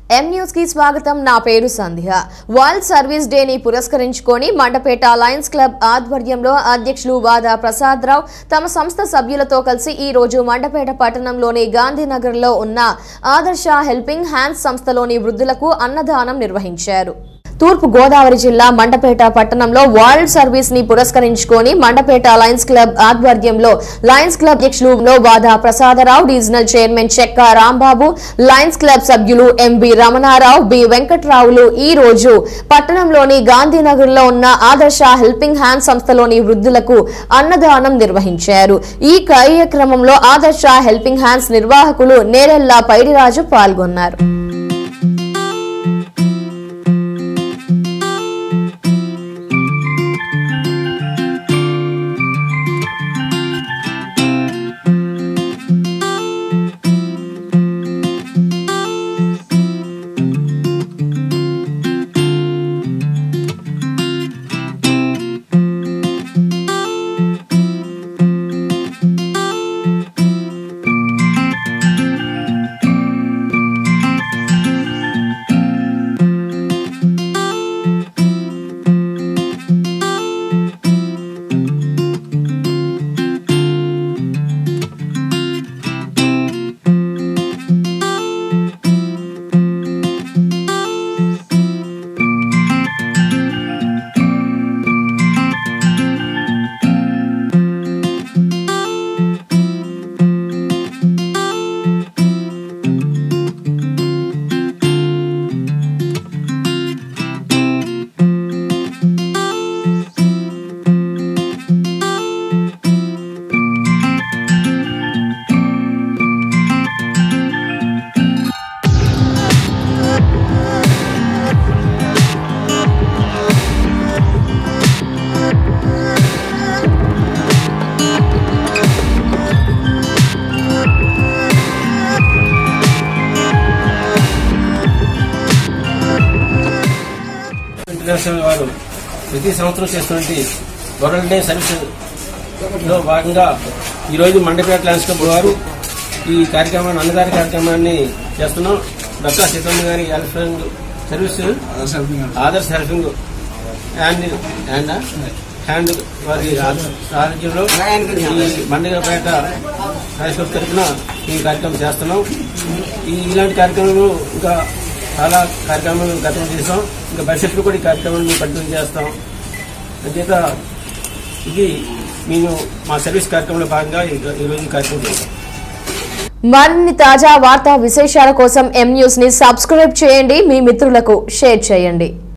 M news కి స్వాగతం నా పేరు సంధ్య వరల్డ్ సర్వీస్ డే ని పురస్కరించుకొని మండపేట లయన్స్ క్లబ్ ఆధ్వర్యంలో అధ్యక్షులు వాదా ప్రసాద్ రావు తమ సంస్థ సభ్యులతో కలిసి ఈ రోజు మండపేట పట్టణంలోని గాంధీనగర్ లో ఉన్న ఆదర్శ హెల్పింగ్ హ్యాండ్స్ సంస్థలోని వృద్ధులకు అన్నదానం నిర్వహించారు తూర్పు గోదావరి జిల్లా మండపేట పట్టణంలో వరల్డ్ సర్వీస్ ని పురస్కరించుకొని మండపేట లయన్స్ క్లబ్ ఆధ్వర్యంలో లయన్స్ క్లబ్ అధ్యక్షులు Vada Prasadarao regional chairman Chekka Rambabu Lions Club సభ్యులు ఎంబి రమణారావు బి వెంకట్రావులు ఈ రోజు పట్టణంలోని గాంధీనగర్ లో ఉన్న ఆదర్శ హెల్పింగ్ హ్యాండ్ సంస్థలోని వృద్ధులకు అన్నదానం నిర్వహించారు ఈ కార్యక్రమంలో ఆదర్శ హెల్పింగ్ హ్యాండ్స్ నిర్వాహకులు నేరెల్లా పైడిరాజు పాల్గొన్నారు ఇంటర్నేషనల్ వారు ప్రతి సంవత్సరం చేస్తున్నటువంటి వరల్డ్ డే సర్వీస్ లో భాగంగా ఈరోజు మండపేట ల్యాండ్స్కేప్ వారు ఈ కార్యక్రమాన్ని అన్నదాన కార్యక్రమాన్ని చేస్తున్నాం Dakka Seethamma garu helping service Adarsha helping hand hand hand వారి సారథ్యంలో ఈ మండపేట ల్యాండ్స్కేప్ తరఫున ఈ కార్యక్రమం చేస్తున్నాం ఈ ఇలాంటి కార్యక్రమాలు ఇంకా చాలా కార్యక్రమాలు గతంలో చేసాం ఇంకా భవిష్యత్తులో కూడా ఈ కార్యక్రమాన్ని కంటిన్యూ చేస్తాం అంచేత ఇది మేము మా సర్వీస్ కార్యక్రమంలో భాగంగా ఈ- ఈరోజు ఈ కార్యక్రమం చేస్తాం మరిన్ని తాజా వార్తా విశేషాల కోసం ఎం న్యూస్ ని సబ్స్క్రైబ్ చేయండి మీ మిత్రులకు షేర్ చేయండి